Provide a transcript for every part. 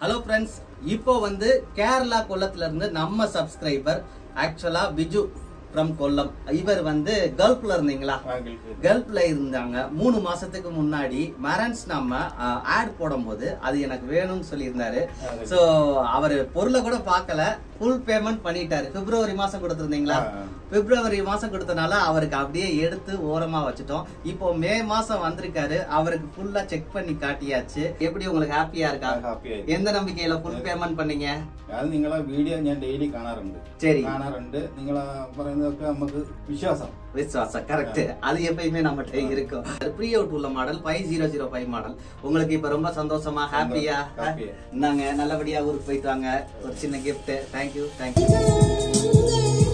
Hello friends இப்போ வந்து கேரளா கொல்லத்துல இருந்து நம்ம சப்ஸ்கிரைபர் ஆக்சுவலா பிஜு ஃப்ரம் கொல்லம் இவர் வந்து கல்ஃப்ல இருந்தீங்களா கல்ஃப்ல இருந்தாங்க மூணு மாசத்துக்கு முன்னாடி மரன்ஸ் நம்ம ஆட் போடும்போது அது எனக்கு வேணும்னு சொல்லியிருந்தாரு சோ அவர் பொருளை கூட பார்க்கல ஃபுல் பேமெண்ட் பண்ணிட்டாரு பிப்ரவரி மாசம் கொடுத்திருந்தீங்களா பிப்ரவரி மாசம் கொடுத்தனால அவருக்கு அப்படியே எடுத்து ஓரமா வச்சுட்டோம் இப்போ மே மாசம் வந்திருக்காரு அவருக்கு ஃபுல்லா செக் பண்ணி കാട്ടിയാச்சு எப்படி உங்களுக்கு ஹாப்பியா இருக்கா ഹാപ്പിയായി எந்த நம்பிக்கையில ஃபுல் பேமெண்ட் பண்ணீங்க അത് നിങ്ങളെ വീഡിയോ ഞാൻ ഡെയിലി കാണാറുണ്ട് சரி കാണാറുണ്ട് നിങ്ങൾ പറയുന്നതൊക്കെ നമുക്ക് വിശ്വാസം விசுவாசம் கரெக்ட் அது எப்பயுமே நம்மகிட்ட இருக்கும் ப்ரீ அவுட் உள்ள model five zero zero five model உங்களுக்கு இப்ப ரொம்ப சந்தோஷமா ஹாப்பியா happy. நாங்க நல்லபடியா ஊருக்கு போயிட்டு வாங்க ஒரு சின்ன கிஃப்ட் தேங்க்யூ தேங்க்யூ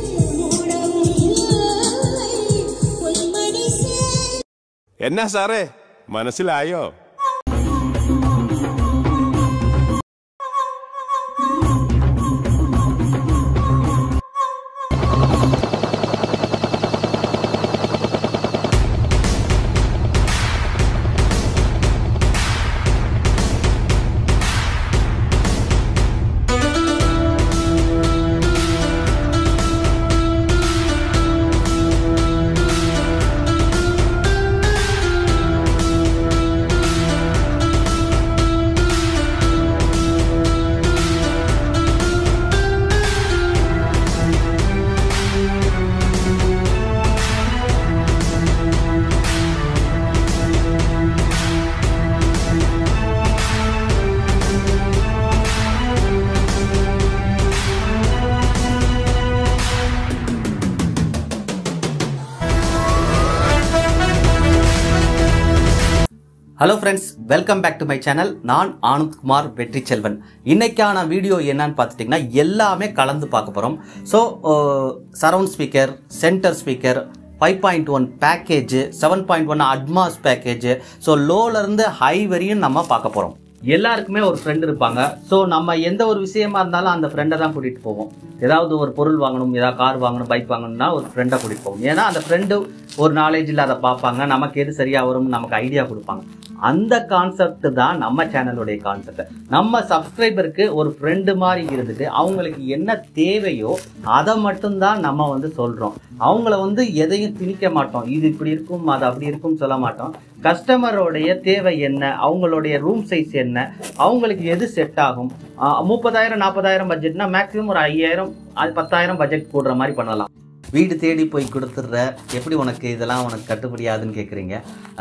എന്നാ സാറേ മനസ്സിലായോ hello friends welcome back to my channel நான் ஆனந்த் குமார் வெற்றி செல்வன் இன்னைக்கான வீடியோ என்னன்னு பார்த்துட்டிங்கன்னா எல்லாமே கலந்து பார்க்க போகிறோம் so surround speaker center speaker five point one package seven point one Atmos package so லோலேருந்து ஹை வரையும் நம்ம பார்க்க போகிறோம் எல்லாருக்குமே ஒரு ஃப்ரெண்ட் இருப்பாங்க ஸோ நம்ம எந்த ஒரு விஷயமா இருந்தாலும் அந்த ஃப்ரெண்டை தான் கூட்டிகிட்டு போவோம் ஏதாவது ஒரு பொருள் வாங்கணும் ஏதாவது கார் வாங்கணும் பைக் வாங்கணும்னா ஒரு ஃப்ரெண்டை கூட்டிகிட்டு போவோம் ஏன்னா அந்த ஃப்ரெண்டு ஒரு நாலேஜ் இல்லாத பார்ப்பாங்க நமக்கு எது சரியாக வரும்னு நமக்கு ஐடியா கொடுப்பாங்க அந்த கான்செப்ட் தான் நம்ம சேனலுடைய கான்செப்ட் நம்ம சப்ஸ்கிரைபருக்கு ஒரு ஃப்ரெண்டு மாதிரி இருந்துட்டு அவங்களுக்கு என்ன தேவையோ அதை மட்டும்தான் நம்ம வந்து சொல்கிறோம் அவங்கள வந்து எதையும் திணிக்க மாட்டோம் இது இப்படி இருக்கும் அது அப்படி இருக்கும் சொல்ல மாட்டோம் கஸ்டமரோடைய தேவை என்ன அவங்களுடைய ரூம் சைஸ் என்ன அவங்களுக்கு எது செட் ஆகும் ஆஹ் முப்பதாயிரம் நாற்பதாயிரம் பட்ஜெட்னா மேக்ஸிமம் ஒரு ஐயாயிரம் அது பத்தாயிரம் பட்ஜெட் போடுற மாதிரி பண்ணலாம் வீடு தேடி போய் கொடுத்துட்ற எப்படி உனக்கு இதெல்லாம் உனக்கு கட்டுப்படியாதுன்னு கேட்குறீங்க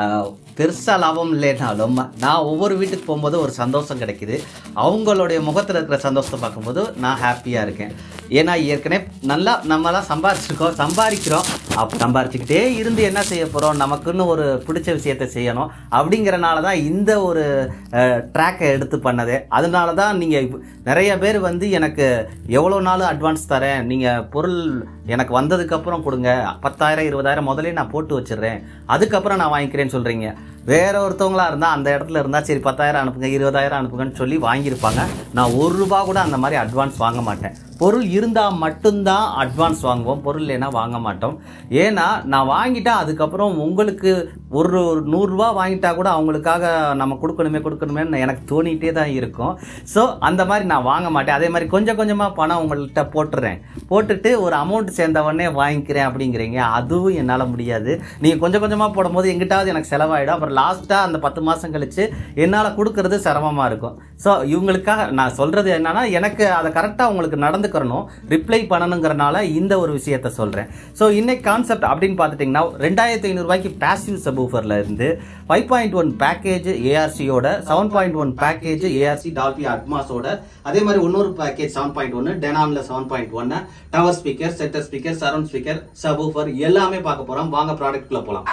பெருசாக லாபம் இல்லைனாலும் நான் ஒவ்வொரு வீட்டுக்கு போகும்போது ஒரு சந்தோஷம் கிடைக்குது அவங்களுடைய முகத்தில் இருக்கிற சந்தோஷத்தை பார்க்கும்போது நான் ஹாப்பியாக இருக்கேன் ஏன்னா ஏற்கனவே நல்லா நம்மலாம் சம்பாரிச்சிருக்கோம் சம்பாதிக்கிறோம் அப் சம்பாரிச்சுக்கிட்டே இருந்து என்ன செய்ய போகிறோம் நமக்குன்னு ஒரு பிடிச்ச விஷயத்தை செய்யணும் அப்படிங்கிறனால தான் இந்த ஒரு ட்ராக்கை எடுத்து பண்ணதே அதனால தான் நீங்கள் நிறைய பேர் வந்து எனக்கு எவ்வளோ நாள் அட்வான்ஸ் தரேன் நீங்கள் பொருள் எனக்கு வந்ததுக்கப்புறம் கொடுங்க பத்தாயிரம் இருபதாயிரம் முதலே நான் போட்டு வச்சிடுறேன் அதுக்கப்புறம் நான் வாங்கிக்கிறேன்னு சொல்கிறீங்க வேற ஒருத்தவங்களா இருந்தால் அந்த இடத்துல இருந்தால் சரி பத்தாயிரம் அனுப்புங்க இருபதாயிரம் அனுப்புங்கன்னு சொல்லி வாங்கியிருப்பாங்க நான் ஒரு ரூபா கூட அந்த மாதிரி அட்வான்ஸ் வாங்க மாட்டேன் பொருள் இருந்தால் மட்டும்தான் அட்வான்ஸ் வாங்குவோம் பொருள் இல்லைன்னா வாங்க மாட்டோம் ஏன்னா நான் வாங்கிட்டா அதுக்கப்புறம் உங்களுக்கு ஒரு ஒரு நூறுரூவா வாங்கிட்டா கூட அவங்களுக்காக நம்ம கொடுக்கணுமே கொடுக்கணுமேன்னு எனக்கு தோணிகிட்டே தான் இருக்கும் ஸோ அந்த மாதிரி நான் வாங்க மாட்டேன் அதே மாதிரி கொஞ்சம் கொஞ்சமாக பணம் உங்கள்கிட்ட போட்டுறேன் போட்டுட்டு ஒரு அமௌண்ட் சேர்ந்த உடனே வாங்கிக்கிறேன் அப்படிங்கிறீங்க அதுவும் என்னால் முடியாது நீங்கள் கொஞ்சம் கொஞ்சமாக போடும்போது எங்கிட்டாவது எனக்கு செலவாயிடும் அப்புறம் லாஸ்ட்டாக அந்த பத்து மாதம் கழிச்சு என்னால் கொடுக்கறது சிரமமாக இருக்கும் ஸோ இவங்களுக்காக நான் சொல்கிறது என்னன்னா எனக்கு அதை கரெக்டாக உங்களுக்கு நடந்துக்கிறணும் ரிப்ளை பண்ணணுங்கிறனால இந்த ஒரு விஷயத்த சொல்கிறேன் ஸோ இன்னைக்கு கான்செப்ட் அப்படின்னு பார்த்துட்டிங்கன்னா ரெண்டாயிரத்தி ஐநூறுரூவாய்க்கு பேசிவ் சபூஃபரில் இருந்து ஃபைவ் பாயிண்ட் ஒன் பேக்கேஜ் ஏஆர்சியோட seven point one package ARC Dolby அட்மாஸோட அதே மாதிரி இன்னொரு பேக்கேஜ் செவன் பாயிண்ட் ஒன்று டெனாமில் செவன் பாயிண்ட் ஒன்று tower speaker center speaker surround speaker subwoofer எல்லாமே பார்க்க போகிறோம் வாங்க ப்ராடக்ட்குள்ளே போகலாம்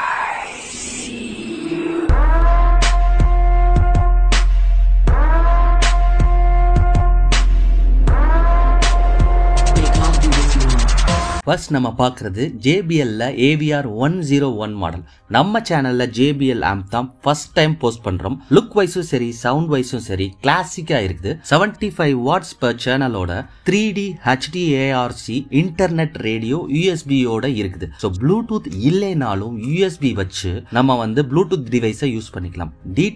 ஃபர்ஸ்ட் நம்ம பார்க்குறது ஜேபிஎல்ல AVR one zero one model நம்ம சேனலில் ஜேபிஎல் ஆம்ப் தான் ஃபர்ஸ்ட் டைம் போஸ்ட் பண்ணுறோம் லுக் வைஸும் சரி சவுண்ட் வைஸும் சரி கிளாசிக்காக இருக்குது செவன்டி ஃபைவ் வாட்ஸ் பர் சேனலோட three D HD ARC internet radio யூஎஸ்பியோட இருக்குது ஸோ ப்ளூடூத் இல்லைனாலும் யூஎஸ்பி வச்சு நம்ம வந்து ப்ளூடூத் டிவைஸை யூஸ் பண்ணிக்கலாம் DTS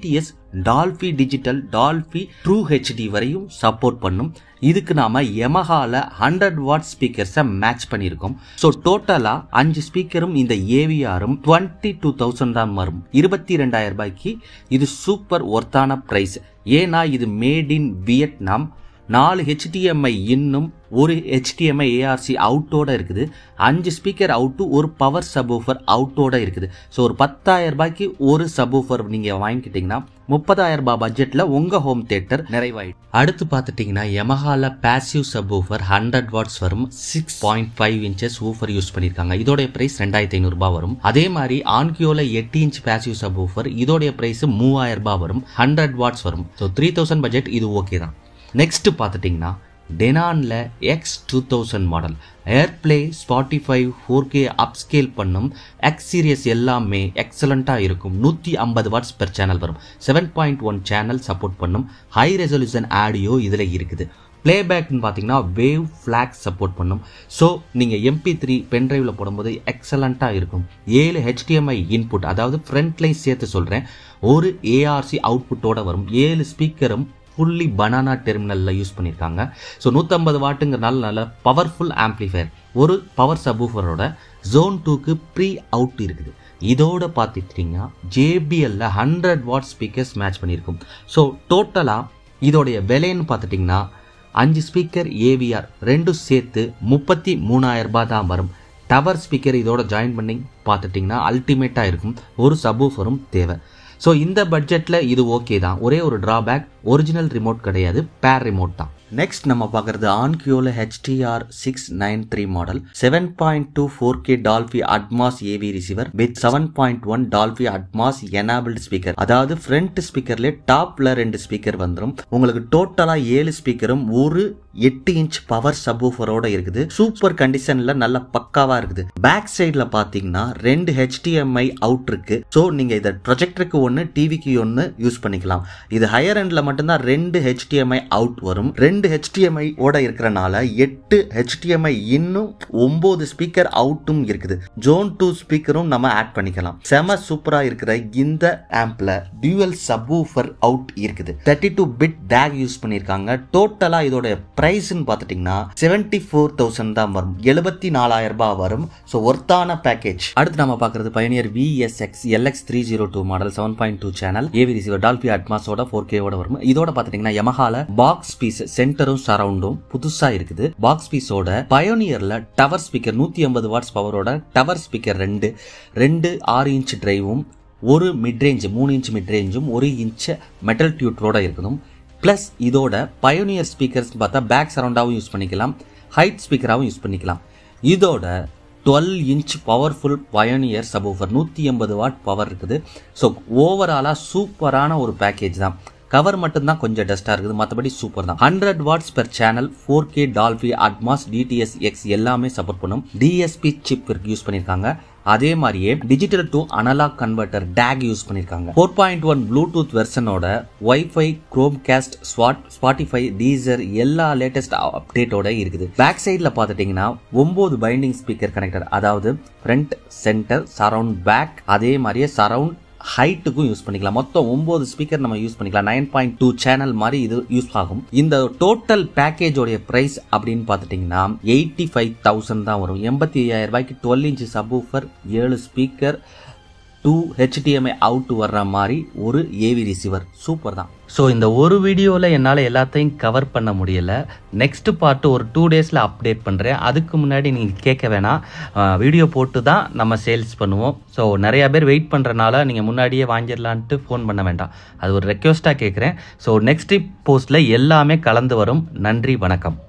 Dolby digital Dolby true HD வரையும் சப்போர்ட் பண்ணும் இதுக்கு நாம எமஹால ஹண்ட்ரட் வாட் ஸ்பீக்கர்ஸை மேட்ச் பண்ணியிருக்கோம் ஸோ டோட்டலா அஞ்சு ஸ்பீக்கரும் இந்த ஏவிஆரும் டுவெண்ட்டி டூ தௌசண்ட் தான் வரும் இருபத்தி ரெண்டாயிரம் ரூபாய்க்கு இது சூப்பர் ஒர்த்தான ப்ரைஸ் ஏன்னா இது மேட் இன் வியட்நாம் நாலு ஹெச்டிஎம்ஐ இன்னும் ஒரு ஹெச்டிஎம்ஐ ஏஆர்சி அவுட்டோட இருக்குது அஞ்சு ஸ்பீக்கர் அவுட்டு ஒரு பவர் சப்வூஃபர் அவுட்டோட இருக்குது ஸோ ஒரு பத்தாயிரம் ரூபாய்க்கு ஒரு சப்வூஃபர் நீங்கள் வாங்கிக்கிட்டிங்கன்னா முப்பதாயிரம் ரூபாய் பட்ஜெட்டில் உங்கள் ஹோம் தேட்டர் நிறைவாயிடும் அடுத்து பார்த்துட்டிங்கன்னா எமஹால பேசிவ் சப்வூஃபர் ஹண்ட்ரட் வாட்ஸ் வரும் six point five inches woofer use பண்ணியிருக்காங்க இதோடைய பிரைஸ் ரெண்டாயிரத்தி ஐநூறுரூபா வரும் அதே மாதிரி ஆன்கியோல எட்டு இன்ச் பேசிவ் சப்வூஃபர் இதோடைய பிரைஸ் மூவாயிரம் ரூபாய் வரும் ஹண்ட்ரட் வாட்ஸ் வரும் ஸோ த்ரீ தௌசண்ட் பட்ஜெட் இது ஓகே தான் நெக்ஸ்ட் பார்த்துட்டிங்கன்னா டெனானில் X two thousand model AirPlay Spotify four K upscale பண்ணும் எக்ஸ் சீரியஸ் எல்லாமே எக்ஸலண்ட்டாக இருக்கும் நூற்றி ஐம்பது வாட்ஸ் பெர் சேனல் வரும் seven point one channel support பண்ணும் ஹை ரெசல்யூஷன் ஆடியோ இதில் இருக்குது பிளேபேக்னு பார்த்தீங்கன்னா வேவ் ஃப்ளாக் சப்போர்ட் பண்ணும் ஸோ நீங்கள் எம்பி த்ரீ பென்ட்ரைவில் போடும்போது எக்ஸலண்ட்டாக இருக்கும் ஏழு ஹெச்டிஎம்ஐ இன்புட் அதாவது ஃப்ரண்ட் லைன் சேர்த்து சொல்கிறேன் ஒரு ஏஆர்சி அவுட்புட்டோட வரும் ஏழு ஸ்பீக்கரும் ஃபுல்லி பனானா டெர்மினலில் யூஸ் பண்ணியிருக்காங்க ஸோ நூற்றம்பது வாட்டுங்கிறனால நல்ல பவர்ஃபுல் ஆம்ப்ளிஃபயர் ஒரு பவர் சப்வூஃபரோட ஜோன் டூக்கு ப்ரீ அவுட் இருக்குது இதோட பார்த்துட்டிங்கன்னா ஜேபிஎல்ல ஹண்ட்ரட் வாட் ஸ்பீக்கர்ஸ் மேட்ச் பண்ணியிருக்கும் ஸோ டோட்டலாக இதோடைய விலைன்னு பார்த்துட்டிங்கன்னா அஞ்சு ஸ்பீக்கர் ஏவிஆர் ரெண்டும் சேர்த்து முப்பத்தி மூணாயிரம் ரூபாய் தான் வரும் டவர் ஸ்பீக்கர் இதோட ஜாயின் பண்ணி பார்த்துட்டிங்கன்னா அல்டிமேட்டாக இருக்கும் ஒரு சப்வூஃபரும் தேவை ஸோ இந்த பட்ஜெட்டில் இது ஓகே தான் ஒரே ஒரு ட்ராபேக் ஒரிஜினல் ரிமோட் கிடையாது பேர் ரிமோட் தான் நெக்ஸ்ட் நம்ம பார்க்குறது ஆன்கியோல HDR six nine three model seven point two four K Dolby Atmos AV receiver with seven point one Dolby Atmos enabled speaker அதாவது ஃப்ரண்ட் ஸ்பீக்கர்லேயே டாப்ல ரெண்டு ஸ்பீக்கர் வந்துடும் உங்களுக்கு டோட்டலாக ஏழு ஸ்பீக்கரும் ஒரு எட்டு இன்ச் பவர் சப்வூஃபரோட இருக்குது சூப்பர் கண்டிஷன்ல நல்ல பக்காவா இருக்குது பேக் சைடில் பார்த்தீங்கன்னா ரெண்டு ஹெச்டிஎம்ஐ அவுட் இருக்கு ஸோ நீங்க இதை ப்ரொஜெக்டருக்கு ஒன்று டிவிக்கு ஒன்று யூஸ் பண்ணிக்கலாம் இது ஹையர் எண்ட்ல மட்டும்தான் ரெண்டு ஹெச்டிஎம்ஐ அவுட் வரும் ரெண்டு ஹெச்டிஎம்ஐ ஓட இருக்கிறனால எட்டு ஹெச்டிஎம்ஐ இன்னும் ஒன்பது ஸ்பீக்கர் அவுட்டும் இருக்குது ஜோன் டூ ஸ்பீக்கரும் நம்ம ஆட் பண்ணிக்கலாம் செம சூப்பரா இருக்கிற இந்த ஆம்ப்ல டியூவல் சப்வூஃபர் அவுட் இருக்குது thirty two bit DAC use பண்ணியிருக்காங்க டோட்டலா இதோட பிரைஸ்ன்னு பார்த்துட்டிங்கன்னா செவன்டி ஃபோர் தௌசண்ட் தான் வரும் எழுபத்தி நாலாயிரம் ரூபாய் வரும் ஸோ ஒர்த்தான பேக்கேஜ் அடுத்து நம்ம பார்க்குறது Pioneer VSX LX three zero two model seven point two channel AV receiver Dolby அட்மாஸோட ஃபோர் கேவோட வரும் இதோட பார்த்துட்டிங்கன்னா யமஹால பாக்ஸ் பீஸ் சென்டரும் சரவுண்டும் புதுசாக இருக்குது பாக்ஸ் பீஸோட பயோனியர்ல டவர் ஸ்பீக்கர் நூற்றி ஐம்பது வாட்ஸ் பவரோட டவர் ஸ்பீக்கர் ரெண்டு ரெண்டு ஆறு இன்ச் டிரைவும் ஒரு மிட்ரேஞ்ச் மூணு இன்ச் மிட்ரேஞ்சும் ஒரு இன்ச் மெட்டல் டியூட்டரோட இருக்கணும் ப்ளஸ் இதோட பயோனியர் ஸ்பீக்கர்ஸ் பார்த்தா பேக் சரௌண்டாகவும் யூஸ் பண்ணிக்கலாம் ஹைட் ஸ்பீக்கராகவும் யூஸ் பண்ணிக்கலாம் இதோட twelve inch powerful Pioneer subwoofer நூற்றி எண்பது வாட் பவர் இருக்குது ஸோ ஓவராலாக சூப்பரான ஒரு பேக்கேஜ் தான் கவர் மட்டும்தான் கொஞ்சம் டஸ்ட்டாக இருக்குது மற்றபடி சூப்பர் தான் hundred watts per channel four K Dolby Atmos DTS X எல்லாமே சப்போர்ட் பண்ணும் டிஎஸ்பி சிப் யூஸ் பண்ணியிருக்காங்க அதே மாதிரியே digital to analog converter DAC use பண்ணியிருக்காங்க ஃபோர் பாயிண்ட் ஒன் ப்ளூடூத் வெர்ஷனோட WiFi Chromecast swat Spotify Deezer எல்லா latest அப்டேட்டோட இருக்குது பேக் சைடில் பார்த்துட்டிங்கன்னா ஒம்பது பைண்டிங் ஸ்பீக்கர் கனெக்டர் அதாவது ஃப்ரண்ட் சென்டர் சரவுண்ட் பேக் அதே மாதிரியே சரவுண்ட் ஹைட்டுக்கும் யூஸ் பண்ணிக்கலாம் மொத்தம் ஒன்பது ஸ்பீக்கர் நம்ம யூஸ் பண்ணிக்கலாம் நைன் பாயிண்ட் டூ சேனல் மாதிரி இது யூஸ் ஆகும் இந்த டோட்டல் பேக்கேஜோடைய பிரைஸ் அப்படின்னு பார்த்துட்டிங்கன்னா எயிட்டி ஃபைவ் தௌசண்ட் தான் வரும் எண்பத்தி ஐயாயிரம் ரூபாய்க்கு டுவெல் இன்ச் சப்வூஃபர் ஏழு ஸ்பீக்கர் டூ ஹெச்டிஎம்ஐ அவுட் வர்ற மாதிரி ஒரு ஏவி ரிசீவர் சூப்பர் தான் ஸோ இந்த ஒரு வீடியோவில் என்னால் எல்லாத்தையும் கவர் பண்ண முடியல நெக்ஸ்ட் பார்ட் ஒரு டூ டேஸில் அப்டேட் பண்ணுறேன் அதுக்கு முன்னாடி நீங்கள் கேட்க வேணாம் வீடியோ போட்டு தான் நம்ம சேல்ஸ் பண்ணுவோம் ஸோ நிறையா பேர் வெயிட் பண்ணுறனால நீங்கள் முன்னாடியே வாங்கிடலான்ட்டு ஃபோன் பண்ண வேண்டாம் அது ஒரு ரெக்வஸ்ட்டாக கேட்குறேன் ஸோ நெக்ஸ்ட் போஸ்ட்டில் எல்லாமே கலந்து வரும் நன்றி வணக்கம்